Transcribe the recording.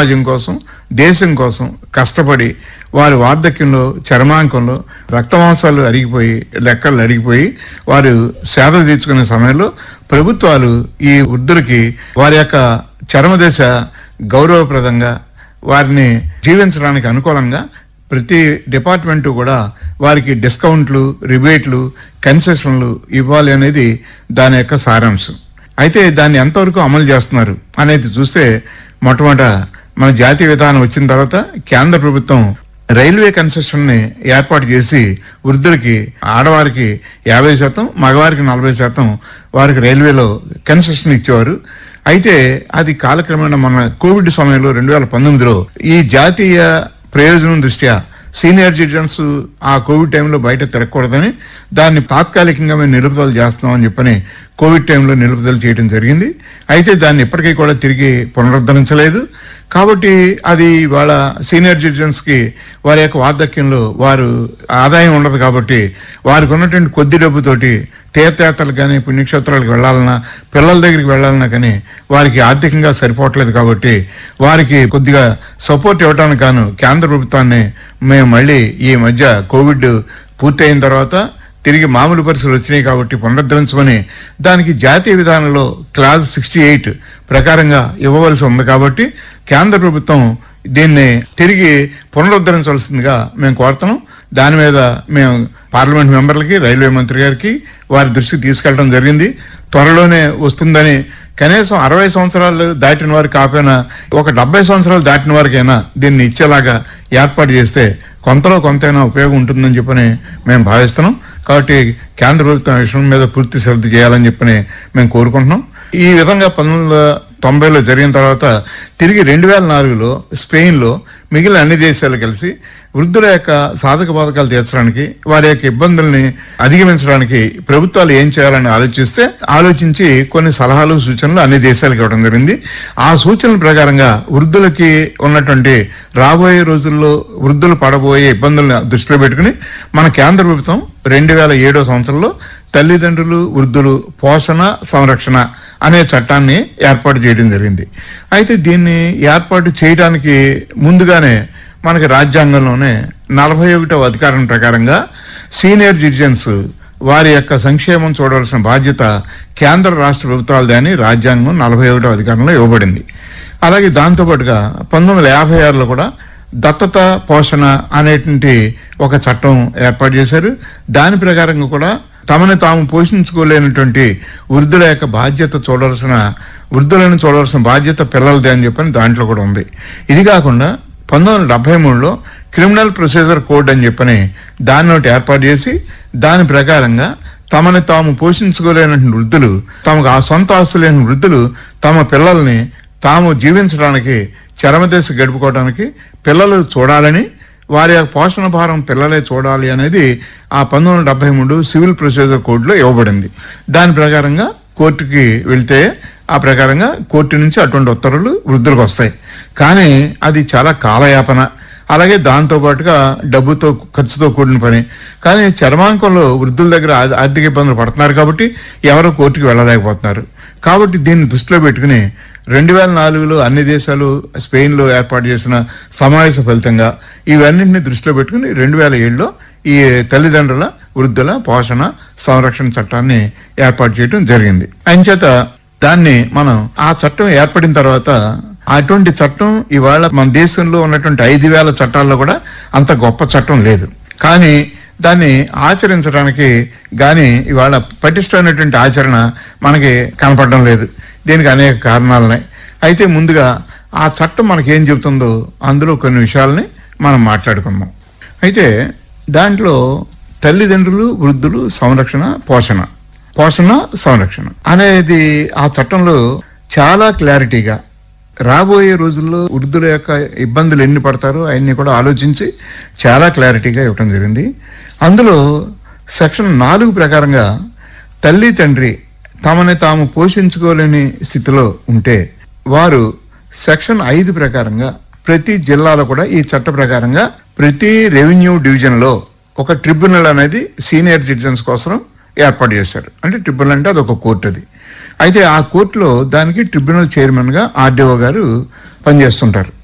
సమాజం కోసం దేశం కోసం కష్టపడి వారి వార్ధక్యంలో చర్మాంకంలో రక్తమాంసాలు అరిగిపోయి లెక్కలు అరిగిపోయి వారు సేద తీర్చుకునే సమయంలో ప్రభుత్వాలు ఈ వృద్ధులకి వారి యొక్క చర్మదశ గౌరవప్రదంగా వారిని జీవించడానికి అనుకూలంగా ప్రతి డిపార్ట్మెంటు కూడా వారికి డిస్కౌంట్లు రిబేట్లు కన్సెషన్లు ఇవ్వాలి అనేది దాని యొక్క సారాంశం అయితే దాన్ని ఎంతవరకు అమలు చేస్తున్నారు అనేది చూస్తే మొట్టమొదట మన జాతీయ విధానం వచ్చిన తర్వాత కేంద్ర ప్రభుత్వం రైల్వే కన్సెషన్ ని ఏర్పాటు చేసి వృద్ధులకి ఆడవారికి యాభై శాతం మగవారికి నలభై శాతం వారికి రైల్వేలో కన్సెషన్ ఇచ్చేవారు అయితే అది కాలక్రమేణా మన కోవిడ్ సమయంలో రెండు వేల పంతొమ్మిదిలో ఈ జాతీయ ప్రయోజనం దృష్ట్యా సీనియర్ సిటిజన్స్ ఆ కోవిడ్ టైంలో బయట తిరగకూడదని దాన్ని తాత్కాలికంగా మేము నిలుపుదల చేస్తామని చెప్పని కోవిడ్ టైంలో నిలుపుదల చేయడం జరిగింది అయితే దాన్ని ఇప్పటికీ కూడా తిరిగి పునరుద్ధరించలేదు కాబట్టి అది వాళ్ళ సీనియర్ సిటిజన్స్ కి వారి యొక్క వార్ధక్యంలో వారు ఆదాయం ఉండదు కాబట్టి వారికి ఉన్నటువంటి కొద్ది డబ్బుతోటి తీర్థయాత్రలకు కానీ పుణ్యక్షేత్రాలకు వెళ్ళాలన్నా పిల్లల దగ్గరికి వెళ్ళాలన్నా కానీ వారికి ఆర్థికంగా సరిపోవట్లేదు కాబట్టి వారికి కొద్దిగా సపోర్ట్ ఇవ్వడానికి గాను కేంద్ర ప్రభుత్వాన్ని మేము మళ్ళీ ఈ మధ్య కోవిడ్ పూర్తయిన తర్వాత తిరిగి మామూలు పరిస్థితులు వచ్చినాయి కాబట్టి పునరుద్ధరించమని దానికి జాతీయ విధానంలో క్లాస్ సిక్స్టీ ఎయిట్ ప్రకారంగా ఇవ్వవలసి ఉంది కాబట్టి కేంద్ర ప్రభుత్వం దీన్ని తిరిగి పునరుద్ధరించవలసిందిగా మేము కోరుతున్నాం దాని మీద మేము పార్లమెంట్ మెంబర్లకి రైల్వే మంత్రి గారికి వారి దృష్టికి తీసుకెళ్లడం జరిగింది త్వరలోనే వస్తుందని కనీసం అరవై సంవత్సరాలు దాటిన వారికి కాకపోయినా ఒక డెబ్బై సంవత్సరాలు దాటిన వారికైనా దీన్ని ఇచ్చేలాగా ఏర్పాటు చేస్తే కొంతలో కొంతైనా ఉపయోగం ఉంటుందని చెప్పని మేము భావిస్తున్నాం కాబట్టి కేంద్ర ప్రభుత్వం ఈ విషయం మీద పూర్తి శ్రద్ధ చేయాలని చెప్పని మేము కోరుకుంటున్నాం ఈ విధంగా పంతొమ్మిది వందల తొంభైలో జరిగిన తర్వాత తిరిగి రెండు వేల నాలుగులో స్పెయిన్లో మిగిలిన అన్ని దేశాలు కలిసి వృద్ధుల యొక్క సాధక బాధకాలు తీర్చడానికి వారి యొక్క ఇబ్బందుల్ని అధిగమించడానికి ప్రభుత్వాలు ఏం చేయాలని ఆలోచిస్తే ఆలోచించి కొన్ని సలహాలు సూచనలు అన్ని దేశాలకు ఇవ్వడం జరిగింది ఆ సూచనల ప్రకారంగా వృద్ధులకి ఉన్నటువంటి రాబోయే రోజుల్లో వృద్ధులు పడబోయే ఇబ్బందులను దృష్టిలో పెట్టుకుని మన కేంద్ర ప్రభుత్వం రెండు వేల ఏడో సంవత్సరంలో తల్లిదండ్రులు వృద్ధులు పోషణ సంరక్షణ అనే చట్టాన్ని ఏర్పాటు చేయడం జరిగింది అయితే దీన్ని ఏర్పాటు చేయడానికి ముందుగానే మనకి రాజ్యాంగంలోనే నలభై ఒకటవ అధికారం ప్రకారంగా సీనియర్ సిటిజన్స్ వారి యొక్క సంక్షేమం చూడవలసిన బాధ్యత కేంద్ర రాష్ట్ర ప్రభుత్వాలదే అని రాజ్యాంగం నలభై ఒకటవ అధికారంలో ఇవ్వబడింది అలాగే దాంతోపాటుగా పంతొమ్మిది వందల యాభై ఆరులో కూడా దత్తత పోషణ అనేటువంటి ఒక చట్టం ఏర్పాటు చేశారు దాని ప్రకారంగా కూడా తమని తాము పోషించుకోలేనటువంటి వృద్ధుల యొక్క బాధ్యత చూడవలసిన వృద్ధులను చూడవలసిన బాధ్యత పిల్లలదే అని చెప్పని దాంట్లో కూడా ఉంది ఇది కాకుండా పంతొమ్మిది వందల డెబ్బై మూడులో క్రిమినల్ ప్రొసీజర్ కోడ్ అని చెప్పని దాన్ని ఒకటి ఏర్పాటు చేసి దాని ప్రకారంగా తమని తాము పోషించుకోలేనటువంటి వృద్ధులు తమకు ఆ సొంత ఆస్తులు లేని వృద్ధులు తమ పిల్లల్ని తాము జీవించడానికి చరమదశ గడుపుకోవడానికి పిల్లలు చూడాలని వారి యొక్క పోషణ భారం పిల్లలే చూడాలి అనేది ఆ పంతొమ్మిది వందల డెబ్బై మూడు సివిల్ ప్రొసీజర్ కోడ్లో ఇవ్వబడింది దాని ప్రకారంగా కోర్టుకి వెళ్తే ఆ ప్రకారంగా కోర్టు నుంచి అటువంటి ఉత్తర్వులు వృద్ధులకు వస్తాయి కానీ అది చాలా కాలయాపన అలాగే దాంతో పాటుగా డబ్బుతో ఖర్చుతో కూడిన పని కానీ చర్మాంకంలో వృద్ధుల దగ్గర ఆ- ఆర్థిక ఇబ్బందులు పడుతున్నారు కాబట్టి ఎవరు కోర్టుకి వెళ్ళలేకపోతున్నారు కాబట్టి దీన్ని దృష్టిలో పెట్టుకుని రెండు వేల నాలుగులో అన్ని దేశాలు స్పెయిన్లో ఏర్పాటు చేసిన సమావేశ ఫలితంగా ఇవన్నింటినీ దృష్టిలో పెట్టుకుని రెండు వేల ఏడులో ఈ తల్లిదండ్రుల వృద్ధుల పోషణ సంరక్షణ చట్టాన్ని ఏర్పాటు చేయడం జరిగింది అంచేత దాన్ని మనం ఆ చట్టం ఏర్పడిన తర్వాత అటువంటి చట్టం ఇవాళ మన దేశంలో ఉన్నటువంటి ఐదు వేల చట్టాల్లో కూడా అంత గొప్ప చట్టం లేదు కానీ దాన్ని ఆచరించడానికి గాని ఇవాళ పటిష్టమైనటువంటి ఆచరణ మనకి కనపడడం లేదు దీనికి అనేక కారణాలు ఉన్నాయి అయితే ముందుగా ఆ చట్టం మనకి ఏం చెబుతుందో అందులో కొన్ని విషయాల్ని మనం మాట్లాడుకుందాం అయితే దాంట్లో తల్లిదండ్రులు వృద్ధులు సంరక్షణ పోషణ పోషణ సంరక్షణ అనేది ఆ చట్టంలో చాలా క్లారిటీగా రాబోయే రోజుల్లో వృద్ధుల యొక్క ఇబ్బందులు ఎన్ని పడతారో అవన్నీ కూడా ఆలోచించి చాలా క్లారిటీగా ఇవ్వటం జరిగింది అందులో సెక్షన్ నాలుగు ప్రకారంగా తల్లి తండ్రి తమని తాము పోషించుకోలేని స్థితిలో ఉంటే వారు సెక్షన్ ఐదు ప్రకారంగా ప్రతి జిల్లాలో కూడా ఈ చట్ట ప్రకారంగా ప్రతి రెవెన్యూ డివిజన్ లో ఒక ట్రిబ్యునల్ అనేది సీనియర్ సిటిజన్స్ కోసం ఏర్పాటు చేశారు అంటే ట్రిబ్యునల్ అంటే అదొక కోర్టు అది అయితే ఆ కోర్టులో దానికి ట్రిబ్యునల్ చైర్మన్ గా ఆర్డీఓ గారు పనిచేస్తుంటారు